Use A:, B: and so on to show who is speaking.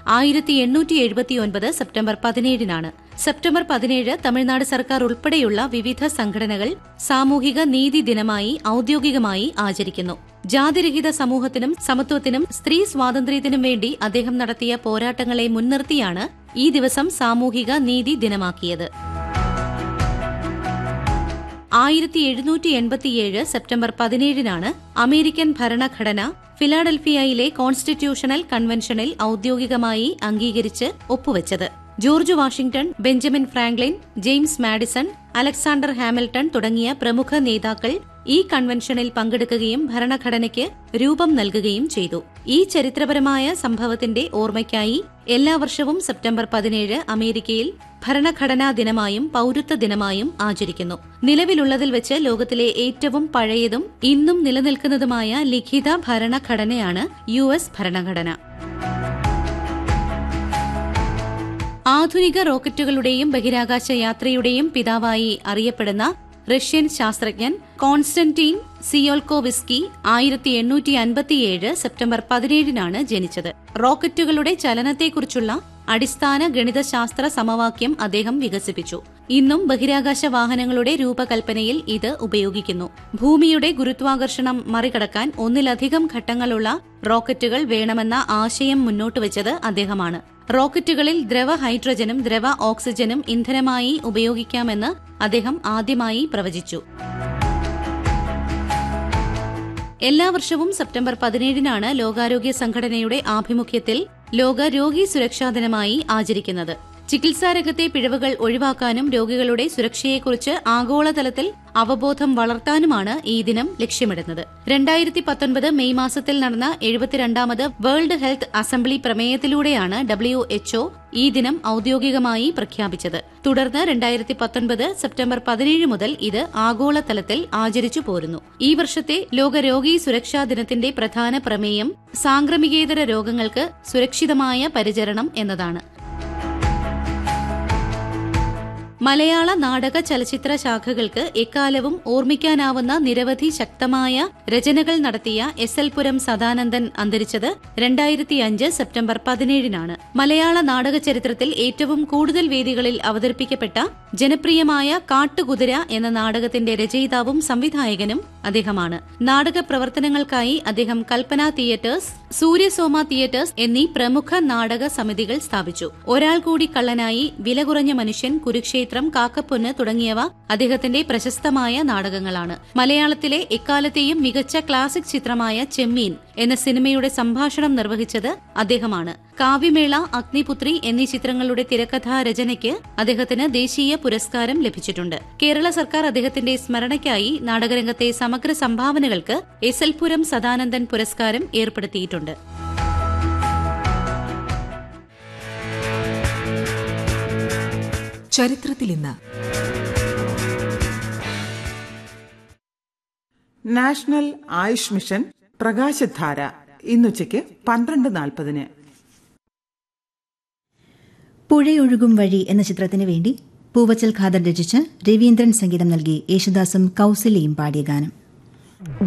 A: ആയിരത്തി എണ്ണൂറ്റി എഴുപത്തിയൊൻപത് September പതിനേഴിനാണ് September പതിനേഴ് തമിഴ്നാട് സർക്കാർ ഉൾപ്പെടെയുള്ള വിവിധ സംഘടനകൾ സാമൂഹിക നീതി ദിനമായി ഔദ്യോഗികമായി ആചരിക്കുന്നു ജാതിരഹിത സമൂഹത്തിനും സമത്വത്തിനും സ്ത്രീ സ്വാതന്ത്ര്യത്തിനും വേണ്ടി അദ്ദേഹം നടത്തിയ പോരാട്ടങ്ങളെ മുൻനിർത്തിയാണ് ഈ ദിവസം സാമൂഹിക നീതി ദിനമാക്കിയത് ആയിരത്തി എഴുന്നൂറ്റി എൺപത്തിയേഴ് സെപ്റ്റംബർ പതിനേഴിനാണ് അമേരിക്കൻ ഭരണഘടന ഫിലാഡൽഫിയയിലെ കോൺസ്റ്റിറ്റ്യൂഷണൽ കൺവെൻഷനിൽ ഔദ്യോഗികമായി അംഗീകരിച്ച് ഒപ്പുവച്ചത് George Washington Benjamin Franklin James Madison Alexander Hamilton തുടങ്ങിയ പ്രമുഖ നേതാക്കൾ ഈ കൺവെൻഷനിൽ പങ്കെടുക്കുകയും ഭരണഘടനയ്ക്ക് രൂപം നൽകുകയും ചെയ്തു ഈ ചരിത്രപരമായ സംഭവത്തിന്റെ ഓർമ്മയ്ക്കായി എല്ലാ വർഷവും സെപ്റ്റംബർ പതിനേഴ് അമേരിക്കയിൽ ഭരണഘടനാ ദിനമായും പൌരത്വ ദിനമായും ആചരിക്കുന്നു നിലവിലുള്ളതിൽ വെച്ച് ലോകത്തിലെ ഏറ്റവും പഴയതും ഇന്നും നിലനിൽക്കുന്നതുമായ ലിഖിത ഭരണഘടനയാണ് യു എസ് ഭരണഘടന ആധുനിക റോക്കറ്റുകളുടെയും ബഹിരാകാശ യാത്രയുടെയും പിതാവായി അറിയപ്പെടുന്ന റഷ്യൻ ശാസ്ത്രജ്ഞൻ കോൺസ്റ്റന്റീൻ സിയോൾക്കോവിസ്കി ആയിരത്തി എണ്ണൂറ്റി അൻപത്തിയേഴ് സെപ്റ്റംബർ പതിനേഴിനാണ് ജനിച്ചത് റോക്കറ്റുകളുടെ ചലനത്തെക്കുറിച്ചുള്ള അടിസ്ഥാന ഗണിതശാസ്ത്ര സമവാക്യം അദ്ദേഹം വികസിപ്പിച്ചു ഇന്നും ബഹിരാകാശ വാഹനങ്ങളുടെ രൂപകൽപ്പനയിൽ ഇത് ഉപയോഗിക്കുന്നു ഭൂമിയുടെ ഗുരുത്വാകർഷണം മറികടക്കാൻ ഒന്നിലധികം ഘട്ടങ്ങളുള്ള റോക്കറ്റുകൾ വേണമെന്ന ആശയം മുന്നോട്ടുവച്ചത് അദ്ദേഹമാണ് റോക്കറ്റുകളിൽ ദ്രവ ഹൈഡ്രജനും ദ്രവ ഓക്സിജനും ഇന്ധനമായി ഉപയോഗിക്കാമെന്ന് അദ്ദേഹം ആദ്യമായി പ്രവചിച്ചു എല്ലാ വർഷവും സെപ്റ്റംബർ പതിനേഴിനാണ് ലോകാരോഗ്യ സംഘടനയുടെ ആഭിമുഖ്യത്തിൽ ലോക രോഗി സുരക്ഷാ ദിനമായി ആചരിക്കുന്നത് ചികിത്സാരംഗത്തെ പിഴവുകൾ ഒഴിവാക്കാനും രോഗികളുടെ സുരക്ഷയെക്കുറിച്ച് ആഗോളതലത്തിൽ അവബോധം വളർത്താനുമാണ് ഈ ദിനം ലക്ഷ്യമിടുന്നത് രണ്ടായിരത്തി പത്തൊൻപത് മെയ് മാസത്തിൽ നടന്ന എഴുപത്തിരണ്ടാമത് വേൾഡ് ഹെൽത്ത് അസംബ്ലി പ്രമേയത്തിലൂടെയാണ് ഡബ്ല്യു എച്ച്ഒ ഈ ദിനം ഔദ്യോഗികമായി പ്രഖ്യാപിച്ചത് തുടർന്ന് രണ്ടായിരത്തി പത്തൊൻപത് സെപ്റ്റംബർ പതിനേഴ് മുതൽ ഇത് ആഗോളതലത്തിൽ ആചരിച്ചു പോരുന്നു ഈ വർഷത്തെ ലോക രോഗി സുരക്ഷാ ദിനത്തിന്റെ പ്രധാന പ്രമേയം സാംക്രമികേതര രോഗങ്ങൾക്ക് സുരക്ഷിതമായ പരിചരണം എന്നതാണ് മലയാള നാടക ചലച്ചിത്ര ശാഖകൾക്ക് എക്കാലവും ഓർമ്മിക്കാനാവുന്ന നിരവധി ശക്തമായ രചനകൾ നടത്തിയ എസ് എൽ പുരം സദാനന്ദൻ അന്തരിച്ചത് രണ്ടായിരത്തി അഞ്ച് സെപ്റ്റംബർ പതിനേഴിനാണ് മലയാള നാടക ചരിത്രത്തിൽ ഏറ്റവും കൂടുതൽ വേദികളിൽ അവതരിപ്പിക്കപ്പെട്ട ജനപ്രിയമായ കാട്ടുകുതിര എന്ന നാടകത്തിന്റെ രചയിതാവും സംവിധായകനും അദ്ദേഹമാണ് നാടക പ്രവർത്തനങ്ങൾക്കായി അദ്ദേഹം കൽപ്പന തിയേറ്റേഴ്സ് സൂര്യസോമ തിയേറ്റേഴ്സ് എന്നീ പ്രമുഖ നാടക സമിതികൾ സ്ഥാപിച്ചു ഒരാൾ കൂടി കള്ളനായി വില കുറഞ്ഞ മനുഷ്യൻ കുരുക്ഷേത്രം കാക്കപ്പൊന്ന് തുടങ്ങിയവ അദ്ദേഹത്തിന്റെ പ്രശസ്തമായ നാടകങ്ങളാണ് മലയാളത്തിലെ എക്കാലത്തെയും മികച്ച ക്ലാസിക് ചിത്രമായ ചെമ്മീൻ എന്ന സിനിമയുടെ സംഭാഷണം നിർവഹിച്ചത് അദ്ദേഹമാണ് കാവ്യമേള അഗ്നിപുത്രി എന്നീ ചിത്രങ്ങളുടെ തിരക്കഥാ രചനയ്ക്ക് അദ്ദേഹത്തിന് ദേശീയ പുരസ്കാരം ലഭിച്ചിട്ടുണ്ട് കേരള സർക്കാർ അദ്ദേഹത്തിന്റെ സ്മരണയ്ക്കായി നാടകരംഗത്തെ സമഗ്ര സംഭാവനകൾക്ക് എസ് എൽ പുരം സദാനന്ദൻ പുരസ്കാരം ഏർപ്പെടുത്തിയിട്ടുണ്ട്
B: ചരിത്രത്തിൽ ഇന്ന്
C: നാഷണൽ ആയുഷ് മിഷൻ പ്രകാശധാര ഇന്നുച്ചയ്ക്ക് പന്ത്രണ്ട് നാൽപ്പതിന്
D: പുഴയൊഴുകും വഴി എന്ന ചിത്രത്തിന് വേണ്ടി പൂവച്ചൽ ഖാദർ രചിച്ച് രവീന്ദ്രൻ സംഗീതം നൽകി യേശുദാസും കൌസല്യയും പാടിയ ഗാനം